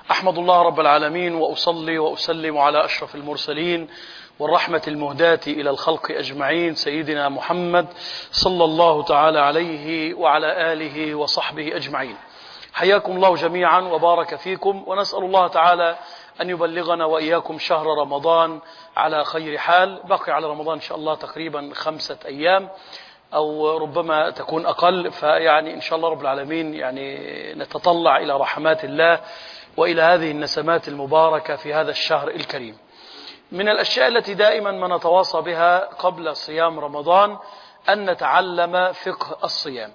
أحمد الله رب العالمين وأصلي وأسلم على أشرف المرسلين والرحمة المهداة إلى الخلق أجمعين سيدنا محمد صلى الله تعالى عليه وعلى آله وصحبه أجمعين حياكم الله جميعا وبارك فيكم ونسأل الله تعالى أن يبلغنا وإياكم شهر رمضان على خير حال بقي على رمضان إن شاء الله تقريبا خمسة أيام أو ربما تكون أقل فيعني إن شاء الله رب العالمين يعني نتطلع إلى رحمات الله وإلى هذه النسمات المباركة في هذا الشهر الكريم من الأشياء التي دائما ما نتواصى بها قبل صيام رمضان أن نتعلم فقه الصيام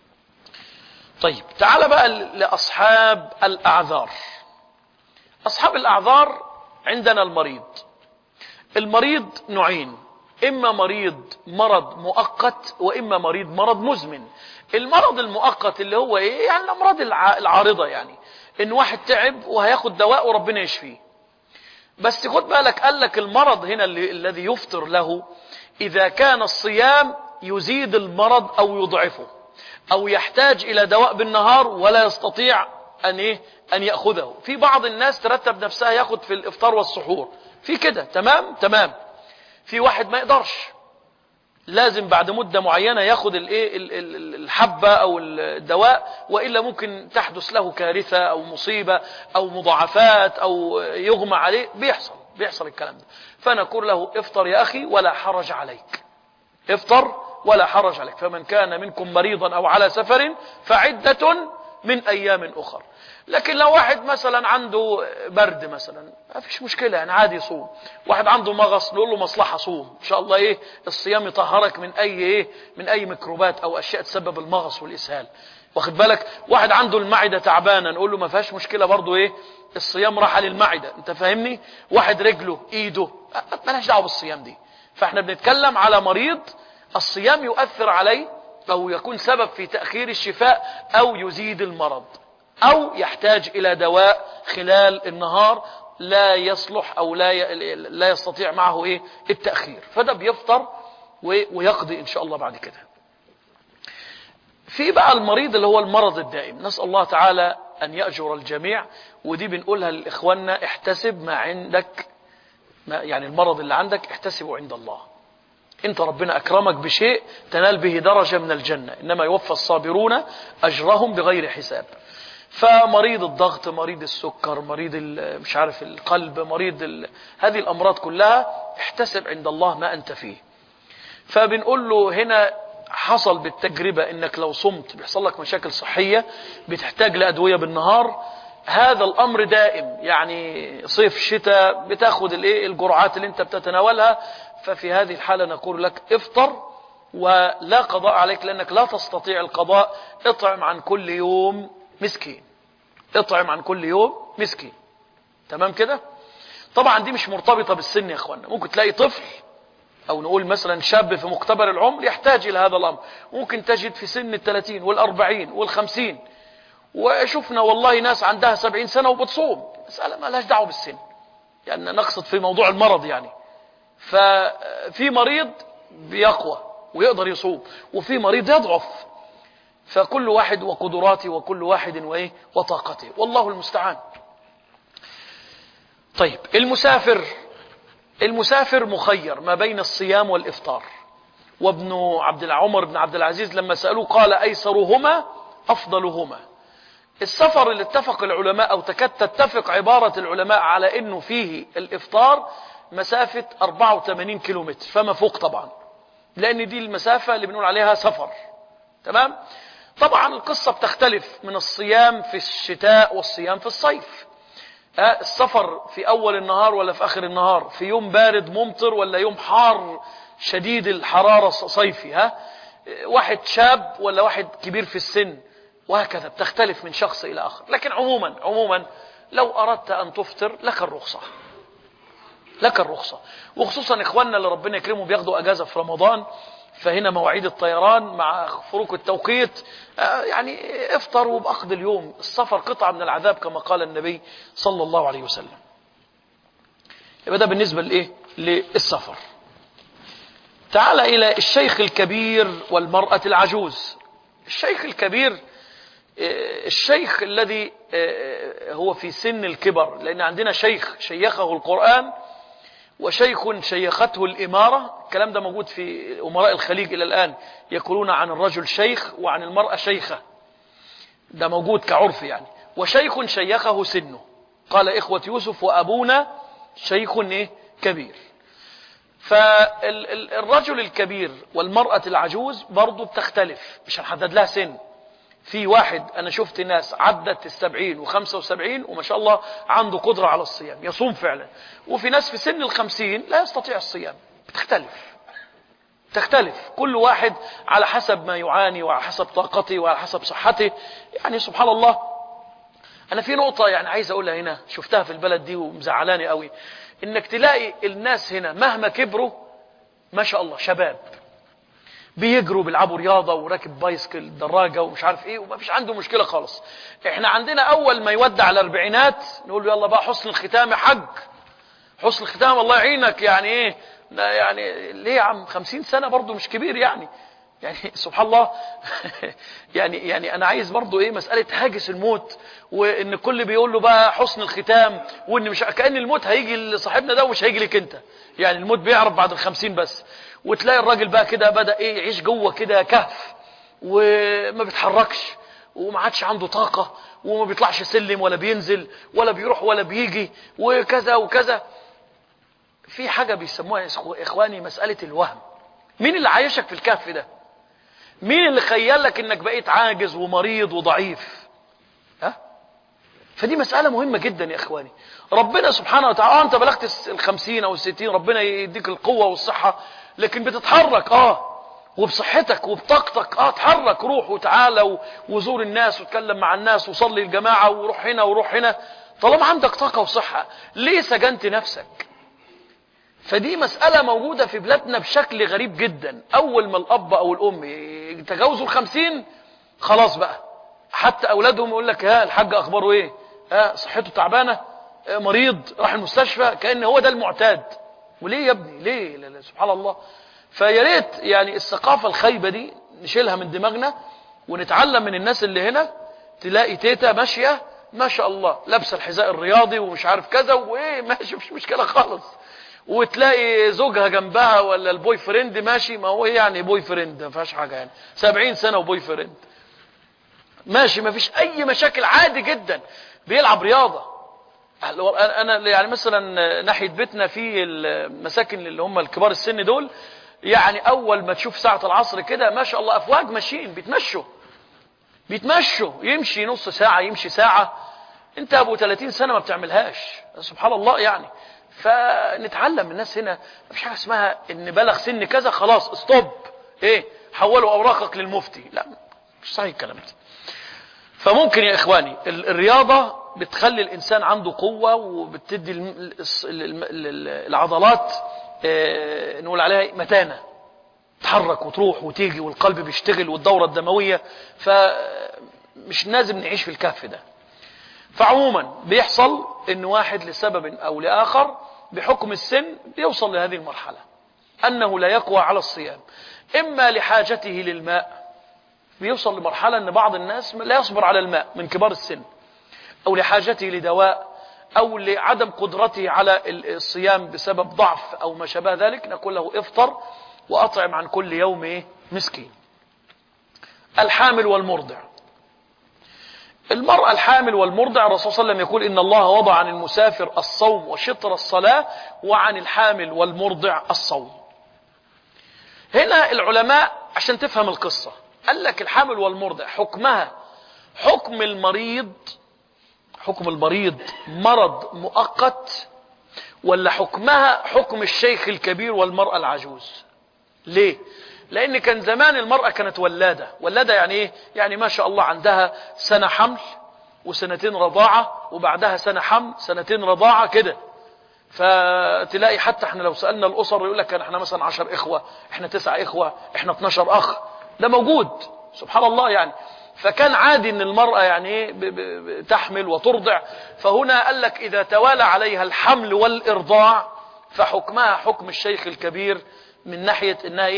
طيب تعال بقى لأصحاب الأعذار أصحاب الأعذار عندنا المريض المريض نوعين إما مريض مرض مؤقت وإما مريض مرض مزمن المرض المؤقت اللي هو إيه يعني الأمراض العارضة يعني إن واحد تعب وهياخد دواء وربنا يشفيه بس خد بالك قال لك المرض هنا اللي الذي يفطر له إذا كان الصيام يزيد المرض أو يضعفه أو يحتاج إلى دواء بالنهار ولا يستطيع أن إيه أن يأخذه في بعض الناس ترتب نفسها ياخد في الإفطار والسحور في كده تمام تمام في واحد ما يقدرش لازم بعد مدة معينة ياخد الايه الحبة او الدواء وإلا ممكن تحدث له كارثة او مصيبة او مضاعفات او يغمى عليه بيحصل بيحصل الكلام ده فنقول له افطر يا أخي ولا حرج عليك افطر ولا حرج عليك فمن كان منكم مريضا أو على سفر فعدة من أيام أخر لكن لو واحد مثلا عنده برد مثلا ما فيش مشكلة يعني عادي يصوم واحد عنده مغص نقول له مصلحة صوم إن شاء الله إيه الصيام يطهرك من أي إيه من أي ميكروبات أو أشياء تسبب المغص والإسهال واخد بالك واحد عنده المعدة تعبانة نقول له ما فيهاش مشكلة برضه إيه الصيام راح للمعدة أنت فاهمني واحد رجله إيده مالهاش دعوة بالصيام دي فاحنا بنتكلم على مريض الصيام يؤثر عليه أو يكون سبب في تأخير الشفاء أو يزيد المرض أو يحتاج إلى دواء خلال النهار لا يصلح أو لا لا يستطيع معه إيه التأخير فده بيفطر ويقضي إن شاء الله بعد كده في بقى المريض اللي هو المرض الدائم نسأل الله تعالى أن يأجر الجميع ودي بنقولها لإخواننا احتسب ما عندك ما يعني المرض اللي عندك احتسبه عند الله انت ربنا اكرمك بشيء تنال به درجة من الجنة انما يوفى الصابرون اجرهم بغير حساب فمريض الضغط مريض السكر مريض مش عارف القلب مريض ال... هذه الامراض كلها احتسب عند الله ما انت فيه فبنقول له هنا حصل بالتجربة انك لو صمت بيحصل لك مشاكل صحية بتحتاج لادوية بالنهار هذا الامر دائم يعني صيف شتاء بتاخد الايه الجرعات اللي انت بتتناولها ففي هذه الحالة نقول لك افطر ولا قضاء عليك لأنك لا تستطيع القضاء اطعم عن كل يوم مسكين اطعم عن كل يوم مسكين تمام كده طبعا دي مش مرتبطة بالسن يا اخوانا ممكن تلاقي طفل او نقول مثلا شاب في مقتبل العمر يحتاج الى هذا الامر ممكن تجد في سن الثلاثين والاربعين والخمسين وشفنا والله ناس عندها سبعين سنة وبتصوم مسألة ما لهاش دعوة بالسن يعني نقصد في موضوع المرض يعني ففي مريض بيقوى ويقدر يصوم وفي مريض يضعف فكل واحد وقدراته وكل واحد وايه وطاقته والله المستعان طيب المسافر المسافر مخير ما بين الصيام والإفطار وابن عبد العمر بن عبد العزيز لما سألوه قال أيسرهما أفضلهما السفر اللي اتفق العلماء أو تكاد تتفق عبارة العلماء على أنه فيه الإفطار مسافة 84 كيلومتر فما فوق طبعا لأن دي المسافة اللي بنقول عليها سفر تمام طبعا القصة بتختلف من الصيام في الشتاء والصيام في الصيف السفر في أول النهار ولا في آخر النهار في يوم بارد ممطر ولا يوم حار شديد الحرارة صيفي ها واحد شاب ولا واحد كبير في السن وهكذا بتختلف من شخص إلى آخر لكن عموما عموما لو أردت أن تفطر لك الرخصة لك الرخصة وخصوصا إخواننا اللي ربنا يكرمهم بياخدوا أجازة في رمضان فهنا مواعيد الطيران مع فروق التوقيت يعني افطروا بأخذ اليوم السفر قطعة من العذاب كما قال النبي صلى الله عليه وسلم يبقى ده بالنسبة لإيه للسفر تعال إلى الشيخ الكبير والمرأة العجوز الشيخ الكبير الشيخ الذي هو في سن الكبر لأن عندنا شيخ شيخه القرآن وشيخ شيخته الإمارة الكلام ده موجود في أمراء الخليج إلى الآن يقولون عن الرجل شيخ وعن المرأة شيخة ده موجود كعرف يعني وشيخ شيخه سنه قال إخوة يوسف وأبونا شيخ إيه كبير فالرجل الكبير والمرأة العجوز برضو بتختلف مش هنحدد لها سن في واحد أنا شفت ناس عدت السبعين وخمسة وسبعين وما شاء الله عنده قدرة على الصيام يصوم فعلا وفي ناس في سن الخمسين لا يستطيع الصيام بتختلف تختلف كل واحد على حسب ما يعاني وعلى حسب طاقته وعلى حسب صحته يعني سبحان الله أنا في نقطة يعني عايز أقولها هنا شفتها في البلد دي ومزعلاني قوي إنك تلاقي الناس هنا مهما كبروا ما شاء الله شباب بيجروا بيلعبوا رياضة وراكب بايسكل دراجة ومش عارف ايه وما فيش عنده مشكلة خالص احنا عندنا اول ما يودع الاربعينات نقول له يلا بقى حسن الختام يا حج حسن الختام الله يعينك يعني ايه لا يعني ليه يا عم خمسين سنة برضو مش كبير يعني يعني سبحان الله يعني يعني انا عايز برضو ايه مسألة هاجس الموت وان الكل بيقول له بقى حسن الختام وان مش كأن الموت هيجي لصاحبنا ده ومش هيجي لك انت يعني الموت بيعرف بعد الخمسين بس وتلاقي الراجل بقى كده بدأ ايه يعيش جوه كده كهف وما بيتحركش وما عادش عنده طاقة وما بيطلعش سلم ولا بينزل ولا بيروح ولا بيجي وكذا وكذا في حاجة بيسموها إخواني مسألة الوهم مين اللي عايشك في الكهف ده مين اللي خيالك انك بقيت عاجز ومريض وضعيف ها فدي مسألة مهمة جدا يا إخواني ربنا سبحانه وتعالى آه أنت بلغت الخمسين أو الستين ربنا يديك القوة والصحة لكن بتتحرك آه وبصحتك وبطاقتك اه اتحرك روح وتعالى وزور الناس وتكلم مع الناس وصلي الجماعة وروح هنا وروح هنا طالما عندك طاقة وصحة ليه سجنت نفسك فدي مسألة موجودة في بلادنا بشكل غريب جدا أول ما الأب أو الأم يتجاوزوا الخمسين خلاص بقى حتى أولادهم يقول لك ها الحاج أخباره إيه ها صحته تعبانة مريض راح المستشفى كأن هو ده المعتاد وليه يا ابني ليه لا لا سبحان الله فيا ريت يعني الثقافة الخايبة دي نشيلها من دماغنا ونتعلم من الناس اللي هنا تلاقي تيتا ماشية ما شاء الله لابسه الحذاء الرياضي ومش عارف كذا وايه ماشي مش مشكلة خالص وتلاقي زوجها جنبها ولا البوي فريند ماشي ما هو يعني بوي فريند ما فيهاش حاجة يعني سبعين سنة وبوي فريند ماشي ما فيش اي مشاكل عادي جدا بيلعب رياضة انا يعني مثلا ناحية بيتنا في المساكن اللي هم الكبار السن دول يعني اول ما تشوف ساعة العصر كده ما شاء الله افواج ماشيين بيتمشوا بيتمشوا يمشي نص ساعة يمشي ساعة انت ابو 30 سنة ما بتعملهاش سبحان الله يعني فنتعلم من الناس هنا مفيش حاجة اسمها ان بلغ سن كذا خلاص استوب ايه حولوا اوراقك للمفتي لا مش صحيح الكلام ده فممكن يا اخواني الرياضة بتخلي الانسان عنده قوة وبتدي العضلات اه نقول عليها متانة تحرك وتروح وتيجي والقلب بيشتغل والدورة الدموية فمش لازم نعيش في الكهف ده فعموما بيحصل ان واحد لسبب او لاخر بحكم السن بيوصل لهذه المرحلة انه لا يقوى على الصيام اما لحاجته للماء بيوصل لمرحلة ان بعض الناس لا يصبر على الماء من كبار السن او لحاجته لدواء او لعدم قدرته على الصيام بسبب ضعف او ما شابه ذلك نقول له افطر واطعم عن كل يوم ايه مسكين الحامل والمرضع المرأة الحامل والمرضع الرسول صلى الله عليه وسلم يقول إن الله وضع عن المسافر الصوم وشطر الصلاة وعن الحامل والمرضع الصوم هنا العلماء عشان تفهم القصة قال لك الحامل والمرضع حكمها حكم المريض حكم المريض مرض مؤقت ولا حكمها حكم الشيخ الكبير والمرأة العجوز ليه لان كان زمان المرأة كانت ولادة ولادة يعني ايه يعني ما شاء الله عندها سنة حمل وسنتين رضاعة وبعدها سنة حمل سنتين رضاعة كده فتلاقي حتى احنا لو سألنا الأسر يقول لك احنا مثلا عشر إخوة احنا تسع إخوة احنا 12 أخ ده موجود سبحان الله يعني فكان عادي ان المرأة يعني ايه تحمل وترضع فهنا قال لك إذا توالى عليها الحمل والإرضاع فحكمها حكم الشيخ الكبير من ناحية انها ايه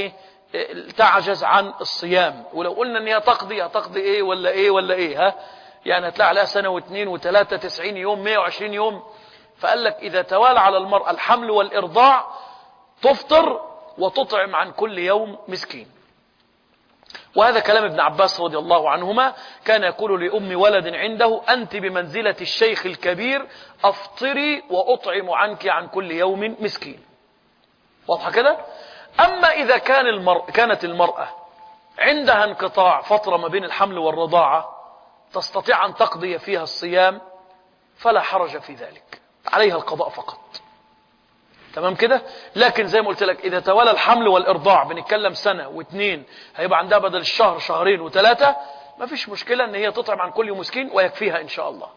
تعجز عن الصيام ولو قلنا ان هي تقضي هتقضي ايه ولا ايه ولا ايه ها يعني هتلاقي عليها سنة واثنين وثلاثة تسعين يوم مية وعشرين يوم فقال لك إذا توالى على المرأة الحمل والإرضاع تفطر وتطعم عن كل يوم مسكين وهذا كلام ابن عباس رضي الله عنهما كان يقول لأم ولد عنده أنت بمنزلة الشيخ الكبير أفطري وأطعم عنك عن كل يوم مسكين واضحة كده أما إذا كان المر... كانت المرأة عندها انقطاع فترة ما بين الحمل والرضاعة تستطيع أن تقضي فيها الصيام فلا حرج في ذلك عليها القضاء فقط تمام كده لكن زي ما قلت لك إذا توالى الحمل والإرضاع بنتكلم سنة واثنين هيبقى عندها بدل الشهر شهرين وثلاثة ما فيش مشكلة ان هي تطعم عن كل يوم مسكين ويكفيها ان شاء الله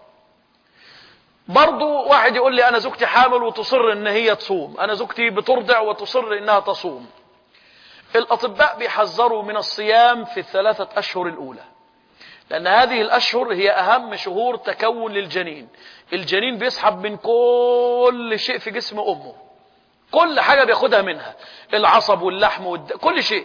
برضو واحد يقول لي انا زوجتي حامل وتصر ان هي تصوم انا زوجتي بترضع وتصر انها تصوم الاطباء بيحذروا من الصيام في الثلاثة اشهر الاولى لان هذه الاشهر هي اهم شهور تكون للجنين الجنين بيسحب من كل شيء في جسم امه كل حاجة بياخدها منها العصب واللحم والد... كل شيء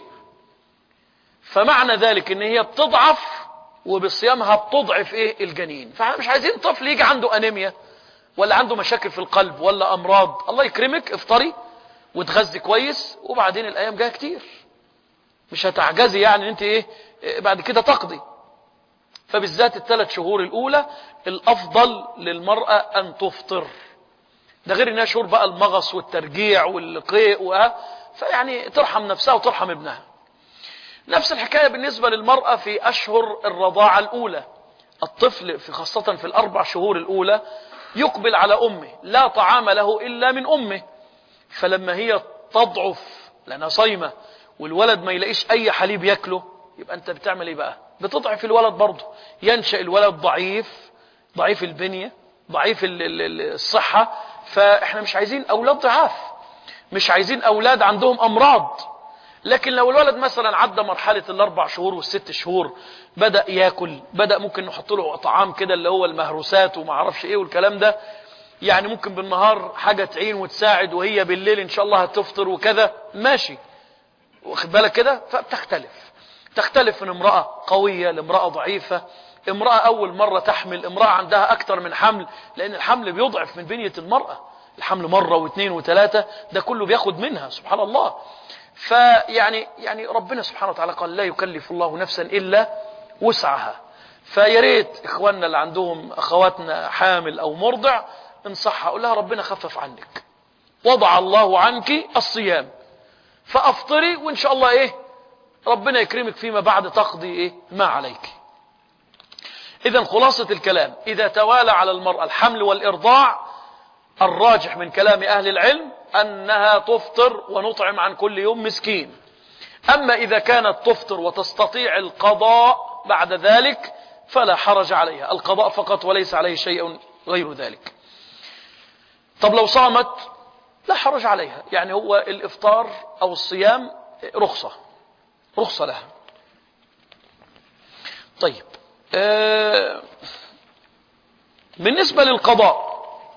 فمعنى ذلك ان هي بتضعف وبصيامها بتضعف ايه الجنين فاحنا مش عايزين طفل يجي عنده انيميا ولا عنده مشاكل في القلب ولا امراض الله يكرمك افطري وتغذي كويس وبعدين الايام جايه كتير مش هتعجزي يعني انت ايه بعد كده تقضي فبالذات الثلاث شهور الاولى الافضل للمرأة ان تفطر ده غير انها شهور بقى المغص والترجيع والقيء و... فيعني ترحم نفسها وترحم ابنها نفس الحكاية بالنسبة للمرأة في أشهر الرضاعة الأولى الطفل في خاصة في الأربع شهور الأولى يقبل على أمه لا طعام له إلا من أمه فلما هي تضعف لأنها صيمة والولد ما يلاقيش أي حليب ياكله يبقى أنت بتعمل إيه بقى بتضعف الولد برضه ينشأ الولد ضعيف ضعيف البنية ضعيف الصحة فإحنا مش عايزين أولاد ضعاف مش عايزين أولاد عندهم أمراض لكن لو الولد مثلا عدى مرحلة الاربع شهور والست شهور بدأ ياكل بدأ ممكن نحط له طعام كده اللي هو المهروسات وما اعرفش ايه والكلام ده يعني ممكن بالنهار حاجة تعين وتساعد وهي بالليل ان شاء الله هتفطر وكذا ماشي واخد بالك كده فبتختلف تختلف من امرأة قوية لامرأة ضعيفة امرأة اول مرة تحمل امرأة عندها اكتر من حمل لان الحمل بيضعف من بنية المرأة الحمل مرة واثنين وثلاثة ده كله بياخد منها سبحان الله فيعني يعني ربنا سبحانه وتعالى قال لا يكلف الله نفسا إلا وسعها فيا ريت إخواننا اللي عندهم أخواتنا حامل أو مرضع انصحها قول لها ربنا خفف عنك وضع الله عنك الصيام فأفطري وإن شاء الله إيه ربنا يكرمك فيما بعد تقضي إيه ما عليك إذا خلاصة الكلام إذا توالى على المرأة الحمل والإرضاع الراجح من كلام أهل العلم أنها تفطر ونطعم عن كل يوم مسكين أما إذا كانت تفطر وتستطيع القضاء بعد ذلك فلا حرج عليها القضاء فقط وليس عليه شيء غير ذلك طب لو صامت لا حرج عليها يعني هو الإفطار أو الصيام رخصة رخصة لها طيب آه بالنسبة للقضاء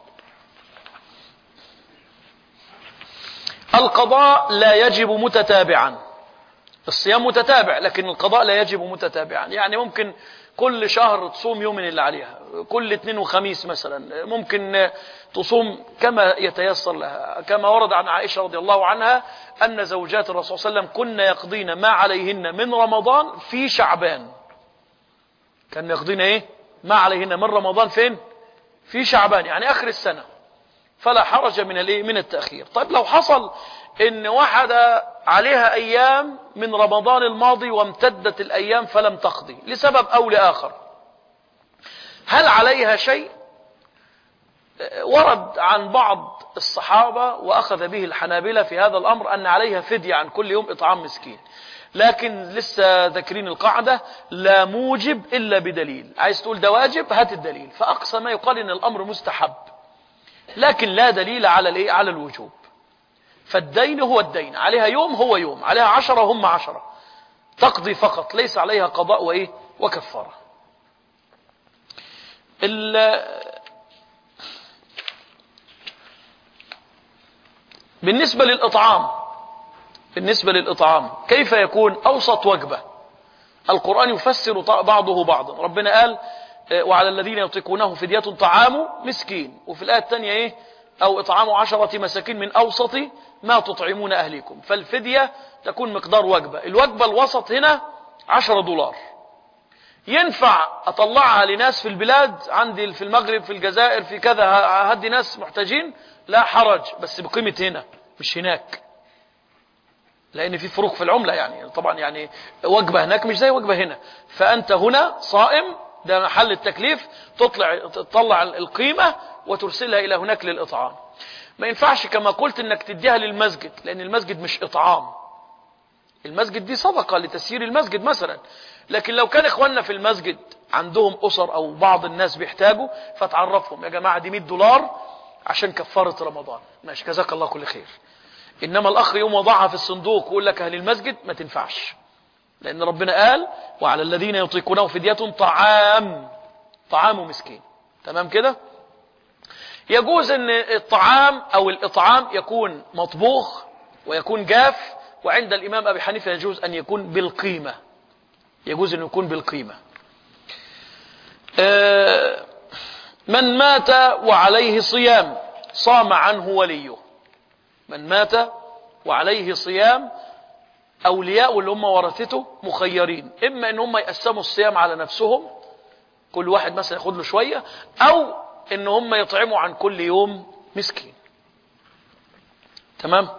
القضاء لا يجب متتابعا الصيام متتابع لكن القضاء لا يجب متتابعا يعني ممكن كل شهر تصوم يوم اللي عليها كل اثنين وخميس مثلا ممكن تصوم كما يتيسر لها كما ورد عن عائشة رضي الله عنها أن زوجات الرسول صلى الله عليه وسلم كن يقضين ما عليهن من رمضان في شعبان كان يقضين ايه ما عليهن من رمضان فين في شعبان يعني آخر السنة فلا حرج من الايه من التأخير طيب لو حصل ان واحدة عليها ايام من رمضان الماضي وامتدت الايام فلم تقضي لسبب او لاخر هل عليها شيء ورد عن بعض الصحابة واخذ به الحنابلة في هذا الامر ان عليها فدية عن كل يوم اطعام مسكين لكن لسه ذاكرين القاعدة لا موجب الا بدليل عايز تقول ده واجب هات الدليل فاقصى ما يقال ان الامر مستحب لكن لا دليل على الايه على الوجوب فالدين هو الدين عليها يوم هو يوم عليها عشرة هم عشرة تقضي فقط ليس عليها قضاء وايه وكفارة بالنسبة للإطعام بالنسبة للإطعام كيف يكون أوسط وجبة القرآن يفسر بعضه بعضا ربنا قال آه، وعلى الذين يطيقونه فدية طعام مسكين وفي الآية الثانية إيه أو إطعام عشرة مساكين من أوسط ما تطعمون أهليكم فالفدية تكون مقدار وجبة الوجبة الوسط هنا عشرة دولار ينفع أطلعها لناس في البلاد عندي في المغرب في الجزائر في كذا هدي ناس محتاجين لا حرج بس بقيمة هنا مش هناك لأن في فروق في العملة يعني طبعا يعني وجبة هناك مش زي وجبة هنا فأنت هنا صائم ده محل التكليف تطلع تطلع القيمة وترسلها إلى هناك للإطعام ما ينفعش كما قلت انك تديها للمسجد لأن المسجد مش إطعام المسجد دي صدقة لتسيير المسجد مثلا لكن لو كان إخواننا في المسجد عندهم أسر أو بعض الناس بيحتاجوا فتعرفهم يا جماعة دي 100 دولار عشان كفارة رمضان ماشي جزاك الله كل خير إنما الأخ يوم وضعها في الصندوق ويقول لك أهل المسجد ما تنفعش لأن ربنا قال وعلى الذين يطيقونه فدية طعام طعام مسكين تمام كده يجوز ان الطعام او الاطعام يكون مطبوخ ويكون جاف وعند الامام ابي حنيفه يجوز ان يكون بالقيمه يجوز ان يكون بالقيمه آه، من مات وعليه صيام صام عنه وليه من مات وعليه صيام أولياء اللي هم ورثته مخيرين إما إن هم يقسموا الصيام على نفسهم كل واحد مثلا ياخد له شوية أو إن هم يطعموا عن كل يوم مسكين تمام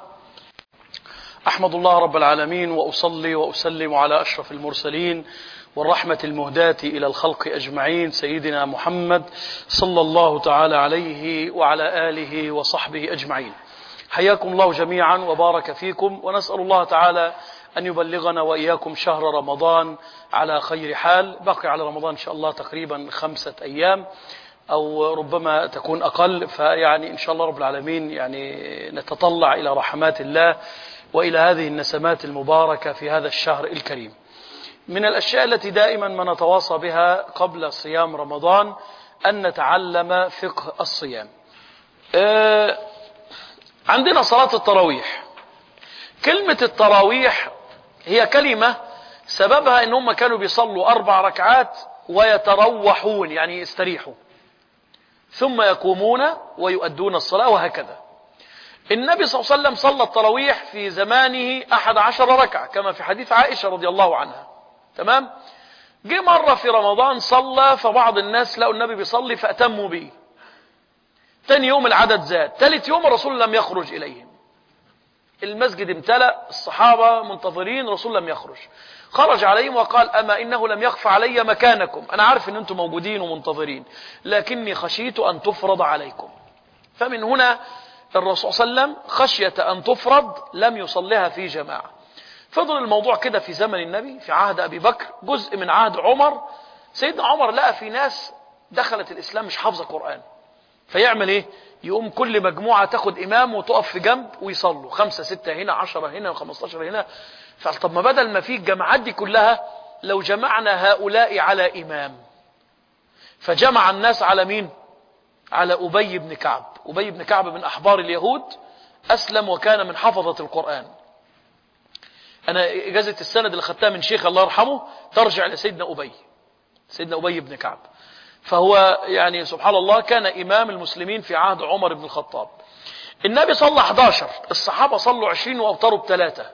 أحمد الله رب العالمين وأصلي وأسلم على أشرف المرسلين والرحمة المهداة إلى الخلق أجمعين سيدنا محمد صلى الله تعالى عليه وعلى آله وصحبه أجمعين حياكم الله جميعا وبارك فيكم ونسأل الله تعالى أن يبلغنا وإياكم شهر رمضان على خير حال بقي على رمضان إن شاء الله تقريبا خمسة أيام أو ربما تكون أقل فيعني إن شاء الله رب العالمين يعني نتطلع إلى رحمات الله وإلى هذه النسمات المباركة في هذا الشهر الكريم من الأشياء التي دائما ما نتواصى بها قبل صيام رمضان أن نتعلم فقه الصيام آه، عندنا صلاة التراويح كلمة التراويح هي كلمة سببها ان هم كانوا بيصلوا اربع ركعات ويتروحون يعني يستريحوا ثم يقومون ويؤدون الصلاة وهكذا النبي صلى الله عليه وسلم صلى التراويح في زمانه أحد عشر ركعة كما في حديث عائشة رضي الله عنها تمام جه مرة في رمضان صلى فبعض الناس لقوا النبي بيصلي فأتموا به تاني يوم العدد زاد ثالث يوم الرسول لم يخرج إليهم المسجد امتلأ الصحابة منتظرين الرسول لم يخرج خرج عليهم وقال أما إنه لم يخف علي مكانكم أنا عارف أن أنتم موجودين ومنتظرين لكني خشيت أن تفرض عليكم فمن هنا الرسول صلى الله عليه وسلم خشية أن تفرض لم يصلها في جماعة فضل الموضوع كده في زمن النبي في عهد أبي بكر جزء من عهد عمر سيدنا عمر لقى في ناس دخلت الإسلام مش حافظة قرآن فيعمل ايه يقوم كل مجموعة تاخد إمام وتقف في جنب ويصلوا خمسة ستة هنا عشرة هنا وخمستاشر هنا فطب ما بدل ما في الجماعات دي كلها لو جمعنا هؤلاء على إمام فجمع الناس على مين على أبي بن كعب أبي بن كعب من أحبار اليهود أسلم وكان من حفظة القرآن أنا إجازة السند اللي خدتها من شيخ الله يرحمه ترجع لسيدنا أبي سيدنا أبي بن كعب فهو يعني سبحان الله كان إمام المسلمين في عهد عمر بن الخطاب النبي صلى 11 الصحابة صلوا 20 وأوتروا بثلاثة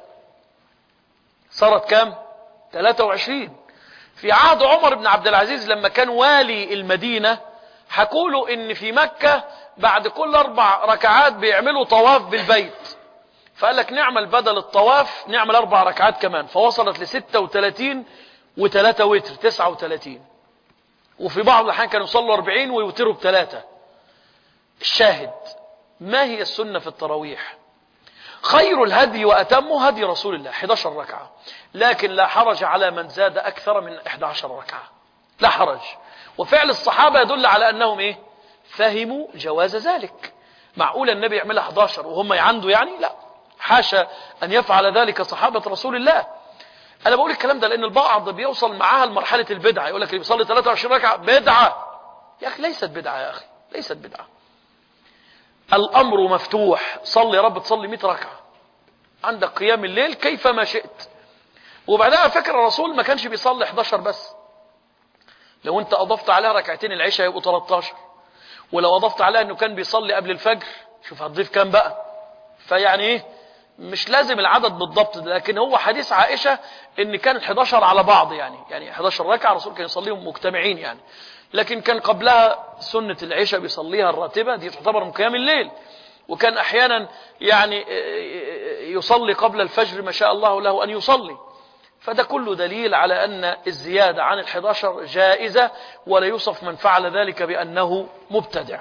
صارت كام 23 في عهد عمر بن عبد العزيز لما كان والي المدينة حكوا ان في مكة بعد كل اربع ركعات بيعملوا طواف بالبيت فقال لك نعمل بدل الطواف نعمل اربع ركعات كمان فوصلت ل 36 و3 وتر 39 وفي بعض الأحيان كانوا يصلوا 40 ويوتروا بثلاثة الشاهد ما هي السنة في التراويح خير الهدي وأتمه هدي رسول الله 11 ركعة لكن لا حرج على من زاد أكثر من 11 ركعة لا حرج وفعل الصحابة يدل على أنهم إيه فهموا جواز ذلك معقول النبي يعملها 11 وهم عنده يعني لا حاشا أن يفعل ذلك صحابة رسول الله انا بقول الكلام ده لان البعض بيوصل معاها لمرحله البدعه يقول لك اللي بيصلي 23 ركعه بدعه يا اخي ليست بدعه يا اخي ليست بدعه الامر مفتوح صلي يا رب تصلي 100 ركعه عندك قيام الليل كيفما شئت وبعدها فكر الرسول ما كانش بيصلي 11 بس لو انت اضفت عليها ركعتين العشاء يبقوا 13 ولو اضفت عليها انه كان بيصلي قبل الفجر شوف هتضيف كام بقى فيعني ايه مش لازم العدد بالضبط لكن هو حديث عائشة ان كان 11 على بعض يعني يعني 11 ركعة الرسول كان يصليهم مجتمعين يعني لكن كان قبلها سنة العشاء بيصليها الراتبة دي تعتبر من قيام الليل وكان احيانا يعني يصلي قبل الفجر ما شاء الله له ان يصلي فده كله دليل على أن الزيادة عن الحداشر جائزة ولا يوصف من فعل ذلك بأنه مبتدع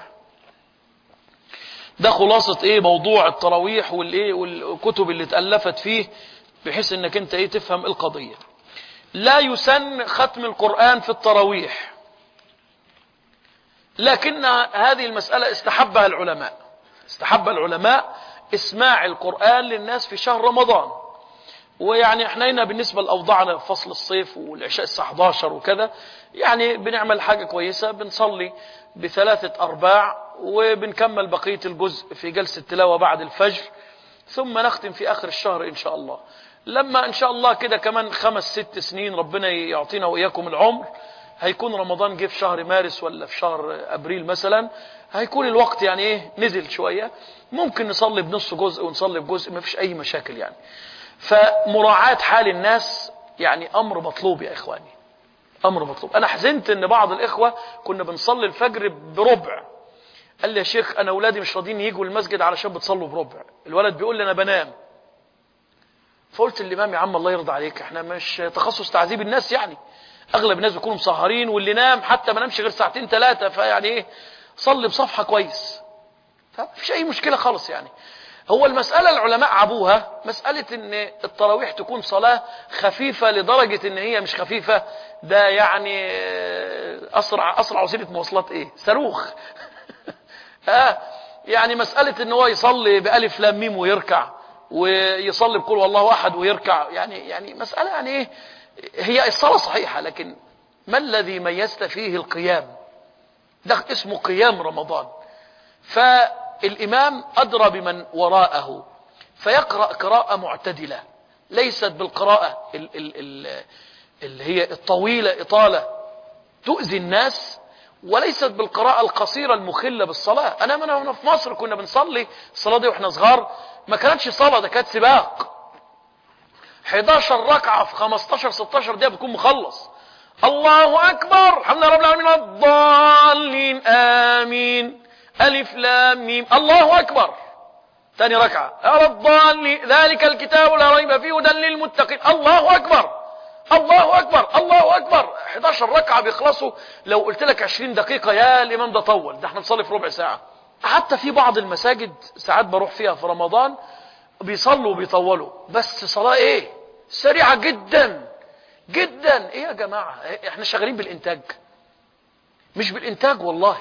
ده خلاصة ايه موضوع التراويح والايه والكتب اللي اتألفت فيه بحيث انك انت ايه تفهم القضية لا يسن ختم القرآن في التراويح لكن هذه المسألة استحبها العلماء استحب العلماء اسماع القرآن للناس في شهر رمضان ويعني احنا هنا بالنسبة لأوضاعنا في فصل الصيف والعشاء الساعة 11 وكذا يعني بنعمل حاجة كويسة بنصلي بثلاثة أرباع وبنكمل بقية الجزء في جلسة تلاوة بعد الفجر ثم نختم في آخر الشهر إن شاء الله لما إن شاء الله كده كمان خمس ست سنين ربنا يعطينا وإياكم العمر هيكون رمضان جه في شهر مارس ولا في شهر أبريل مثلا هيكون الوقت يعني إيه نزل شوية ممكن نصلي بنص جزء ونصلي بجزء ما فيش أي مشاكل يعني فمراعاة حال الناس يعني أمر مطلوب يا إخواني أمر مطلوب أنا حزنت أن بعض الإخوة كنا بنصلي الفجر بربع قال لي يا شيخ أنا أولادي مش راضيين يجوا المسجد علشان بتصلوا بربع الولد بيقول لي أنا بنام فقلت للإمام يا عم الله يرضى عليك احنا مش تخصص تعذيب الناس يعني أغلب الناس بيكونوا مسهرين واللي نام حتى ما نامش غير ساعتين ثلاثة فيعني إيه صلي بصفحة كويس فمفيش أي مشكلة خالص يعني هو المسألة العلماء عبوها مسألة ان التراويح تكون صلاة خفيفة لدرجة ان هي مش خفيفة ده يعني اسرع اسرع وسيلة مواصلات ايه صاروخ آه يعني مسألة ان هو يصلي بألف لام ميم ويركع ويصلي بقول والله احد ويركع يعني يعني مسألة يعني ايه هي الصلاة صحيحة لكن ما الذي ميزت فيه القيام ده اسمه قيام رمضان ف الإمام أدرى بمن وراءه فيقرأ قراءة معتدلة ليست بالقراءة اللي هي الطويلة إطالة تؤذي الناس وليست بالقراءة القصيرة المخلة بالصلاة أنا من هنا في مصر كنا بنصلي الصلاة دي وإحنا صغار ما كانتش صلاة ده كانت سباق 11 ركعة في 15 16 دقيقة بتكون مخلص الله أكبر الحمد لله رب العالمين الضالين آمين ألف لام ميم الله أكبر ثاني ركعة يا الضالين ذلك الكتاب لا ريب فيه هدى للمتقين الله أكبر الله أكبر الله أكبر 11 ركعة بيخلصوا لو قلت لك 20 دقيقة يا الإمام ده طول ده احنا بنصلي في ربع ساعة حتى في بعض المساجد ساعات بروح فيها في رمضان بيصلوا وبيطولوا بس صلاة ايه سريعة جدا جدا ايه يا جماعة احنا شغالين بالانتاج مش بالانتاج والله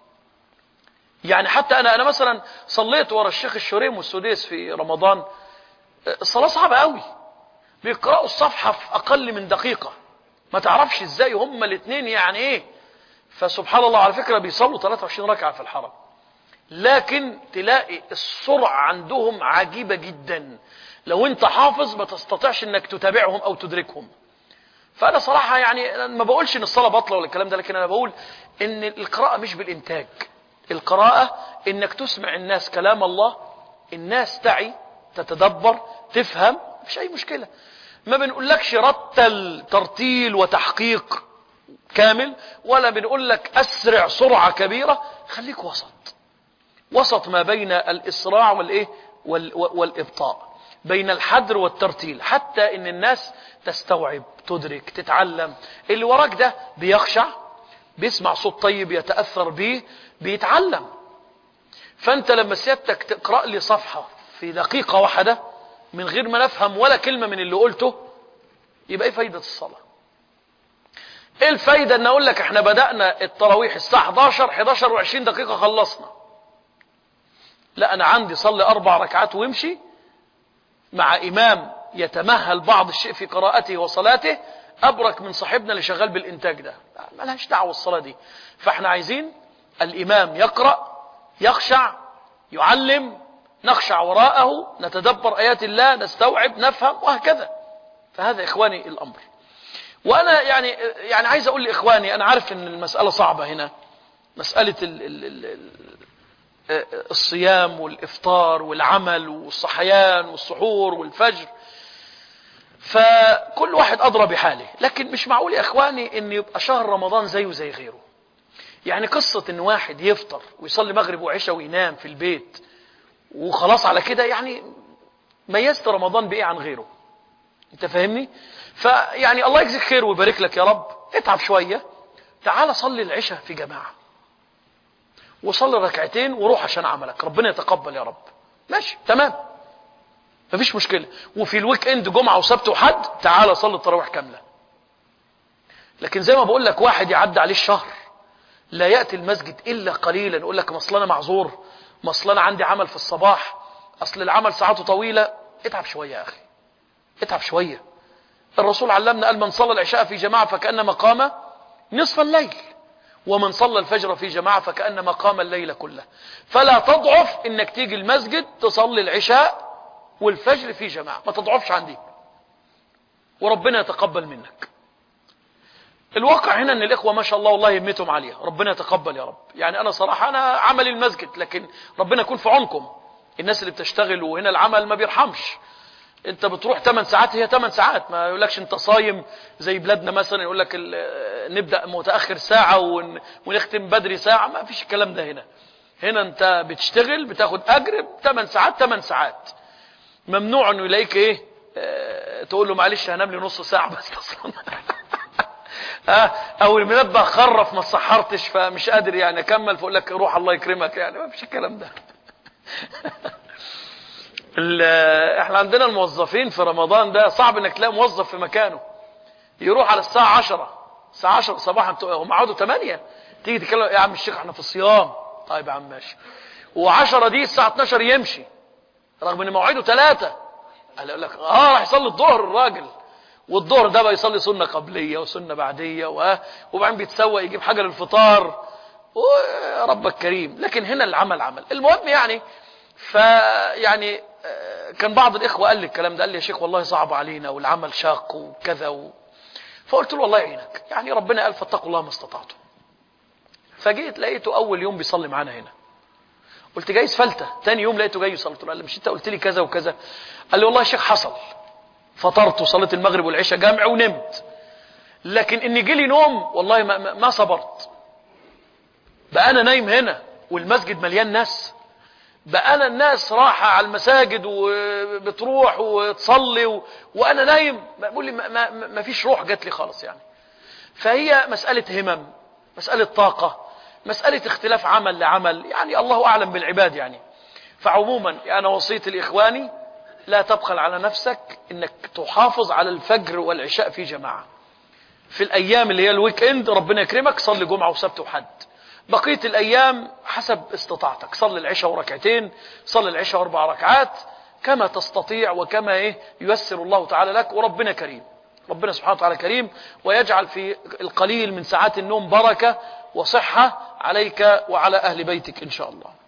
يعني حتى انا انا مثلا صليت ورا الشيخ الشريم والسديس في رمضان الصلاه صعبه قوي بيقراوا الصفحه في اقل من دقيقه ما تعرفش ازاي هما الاثنين يعني ايه فسبحان الله على فكره بيصلوا 23 ركعه في الحرم لكن تلاقي السرعه عندهم عجيبه جدا لو انت حافظ ما تستطيعش انك تتابعهم او تدركهم فانا صراحه يعني ما بقولش ان الصلاه باطله ولا الكلام ده لكن انا بقول ان القراءه مش بالانتاج القراءة انك تسمع الناس كلام الله الناس تعي تتدبر تفهم مفيش اي مشكلة ما بنقولكش رتل ترتيل وتحقيق كامل ولا بنقول لك اسرع سرعة كبيرة خليك وسط وسط ما بين الاسراع والايه والابطاء بين الحدر والترتيل حتى ان الناس تستوعب تدرك تتعلم اللي وراك ده بيخشع بيسمع صوت طيب يتأثر به بيتعلم فانت لما سيادتك تقرأ لي صفحة في دقيقة واحدة من غير ما نفهم ولا كلمة من اللي قلته يبقى ايه فايدة الصلاة ايه الفايدة ان اقول لك احنا بدأنا التراويح الساعة 11 11 و20 دقيقة خلصنا لا انا عندي صلي اربع ركعات وامشي مع امام يتمهل بعض الشيء في قراءته وصلاته ابرك من صاحبنا اللي شغال بالانتاج ده ملهاش دعوه الصلاه دي فاحنا عايزين الامام يقرا يخشع يعلم نخشع وراءه نتدبر آيات الله نستوعب نفهم وهكذا فهذا إخواني الأمر وأنا يعني يعني عايز أقول لإخواني أنا عارف أن المسألة صعبة هنا مسألة ال ال ال الصيام والإفطار والعمل والصحيان والسحور والفجر فكل واحد أدرى بحاله لكن مش معقول يا إخواني أن يبقى شهر رمضان زيه زي غيره يعني قصة أن واحد يفطر ويصلي مغرب وعشاء وينام في البيت وخلاص على كده يعني ميزت رمضان بإيه عن غيره انت فاهمني فيعني الله يجزيك خير ويبارك لك يا رب اتعب شوية تعال صلي العشاء في جماعة وصلي ركعتين وروح عشان عملك ربنا يتقبل يا رب ماشي تمام مفيش مشكلة وفي الويك اند جمعة وسبت وحد تعال صلي التراويح كاملة لكن زي ما بقول لك واحد يعدي عليه الشهر لا يأتي المسجد إلا قليلا يقول لك مصل أنا معذور مصل أنا عندي عمل في الصباح أصل العمل ساعاته طويلة اتعب شوية يا أخي اتعب شوية الرسول علمنا قال من صلى العشاء في جماعة فكأنما قام نصف الليل ومن صلى الفجر في جماعة فكأنما قام الليل كله فلا تضعف انك تيجي المسجد تصلي العشاء والفجر في جماعة ما تضعفش عندي وربنا يتقبل منك الواقع هنا ان الاخوة ما شاء الله والله همتهم عالية ربنا يتقبل يا رب يعني انا صراحة انا عملي المسجد لكن ربنا يكون في عونكم الناس اللي بتشتغل وهنا العمل ما بيرحمش انت بتروح 8 ساعات هي 8 ساعات ما يقولكش انت صايم زي بلادنا مثلا يقول لك نبدا متاخر ساعه ون... ونختم بدري ساعه ما فيش الكلام ده هنا هنا انت بتشتغل بتاخد اجر 8 ساعات 8 ساعات ممنوع انه يلاقيك ايه اه تقول له معلش هنام لي نص ساعه بس اصلا اه او المنبه خرف ما صحرتش فمش قادر يعني اكمل فاقول لك روح الله يكرمك يعني ما فيش الكلام ده احنا عندنا الموظفين في رمضان ده صعب انك تلاقي موظف في مكانه يروح على الساعة عشرة الساعة عشرة صباحا هم عودوا تمانية تيجي تتكلم يا عم الشيخ احنا في الصيام طيب يا عم ماشي وعشرة دي الساعة 12 يمشي رغم ان موعده ثلاثة قال يقول لك اه راح يصلي الظهر الراجل والظهر ده بقى يصلي سنة قبلية وسنة بعدية وبعدين بيتسوى يجيب حاجة للفطار وربك كريم لكن هنا العمل عمل المهم يعني فيعني كان بعض الإخوة قال لي الكلام ده قال لي يا شيخ والله صعب علينا والعمل شاق وكذا و... فقلت له الله يعينك يعني ربنا قال فاتقوا الله ما استطعتم فجيت لقيته أول يوم بيصلي معانا هنا قلت جايز فلتة تاني يوم لقيته جاي يصلي قلت له قال لي مش انت قلت لي كذا وكذا قال لي والله يا شيخ حصل فطرت وصليت المغرب والعشاء جامع ونمت لكن ان جي لي نوم والله ما, ما صبرت بقى انا نايم هنا والمسجد مليان ناس بقى انا الناس راحة على المساجد وبتروح وتصلي و... وانا نايم بقول لي ما, ما, ما فيش روح جات لي خالص يعني فهي مسألة همم مسألة طاقة مسألة اختلاف عمل لعمل يعني الله أعلم بالعباد يعني فعموما أنا وصيتي لإخواني لا تبخل على نفسك انك تحافظ على الفجر والعشاء في جماعة في الأيام اللي هي الويك اند ربنا يكرمك صلي جمعة وسبت وحد بقية الأيام حسب استطاعتك صلي العشاء وركعتين صلي العشاء واربع ركعات كما تستطيع وكما إيه ييسر الله تعالى لك وربنا كريم ربنا سبحانه وتعالى كريم ويجعل في القليل من ساعات النوم بركة وصحة عليك وعلى أهل بيتك إن شاء الله